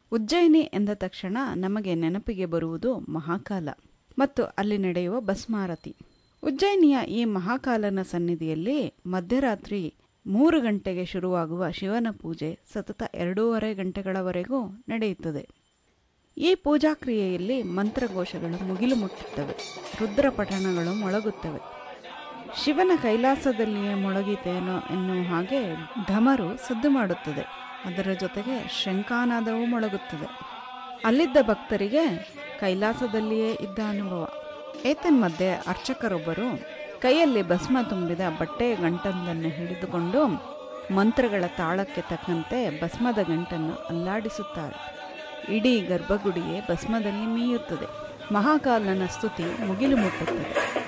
ಉಜ್ಜಯಿನಿ ಎಂದ ತಕ್ಷಣ ನಮಗೆ ನೆನಪಿಗೆ ಬರುವುದು ಮಹಾಕಾಲ ಮತ್ತು ಅಲ್ಲಿ ನಡೆಯುವ ಭಸ್ಮಾರತಿ ಉಜ್ಜಯಿನಿಯ ಈ ಮಹಾಕಾಲನ ಸನ್ನಿಧಿಯಲ್ಲಿ ಮಧ್ಯರಾತ್ರಿ ಮೂರು ಗಂಟೆಗೆ ಶುರುವಾಗುವ ಶಿವನ ಪೂಜೆ ಸತತ ಎರಡೂವರೆ ಗಂಟೆಗಳವರೆಗೂ ನಡೆಯುತ್ತದೆ ಈ ಪೂಜಾ ಕ್ರಿಯೆಯಲ್ಲಿ ಮಂತ್ರಘೋಷಗಳು ಮುಗಿಲು ಮುಟ್ಟುತ್ತವೆ ರುದ್ರ ಪಠಣಗಳು ಮೊಳಗುತ್ತವೆ ಶಿವನ ಕೈಲಾಸದಲ್ಲಿಯೇ ಮೊಳಗಿತೇನೋ ಎನ್ನುವ ಹಾಗೆ ಢಮರು ಸದ್ದು ಮಾಡುತ್ತದೆ ಅದರ ಜೊತೆಗೆ ಶಂಖಾನಾದವೂ ಮೊಳಗುತ್ತದೆ ಅಲ್ಲಿದ್ದ ಭಕ್ತರಿಗೆ ಕೈಲಾಸದಲ್ಲಿಯೇ ಇದ್ದ ಅನುಭವ ಏತನ್ಮಧ್ಯೆ ಅರ್ಚಕರೊಬ್ಬರು ಕೈಯಲ್ಲಿ ಭಸ್ಮ ತುಂಬಿದ ಬಟ್ಟೆಯ ಗಂಟೊಂದನ್ನು ಹಿಡಿದುಕೊಂಡು ಮಂತ್ರಗಳ ತಾಳಕ್ಕೆ ತಕ್ಕಂತೆ ಭಸ್ಮದ ಗಂಟನ್ನು ಅಲ್ಲಾಡಿಸುತ್ತಾರೆ ಇಡೀ ಗರ್ಭಗುಡಿಯೇ ಭಸ್ಮದಲ್ಲಿ ಮೀಯುತ್ತದೆ ಮಹಾಕಾಲನ ಸ್ತುತಿ ಮುಗಿಲು ಮುಟ್ಟುತ್ತದೆ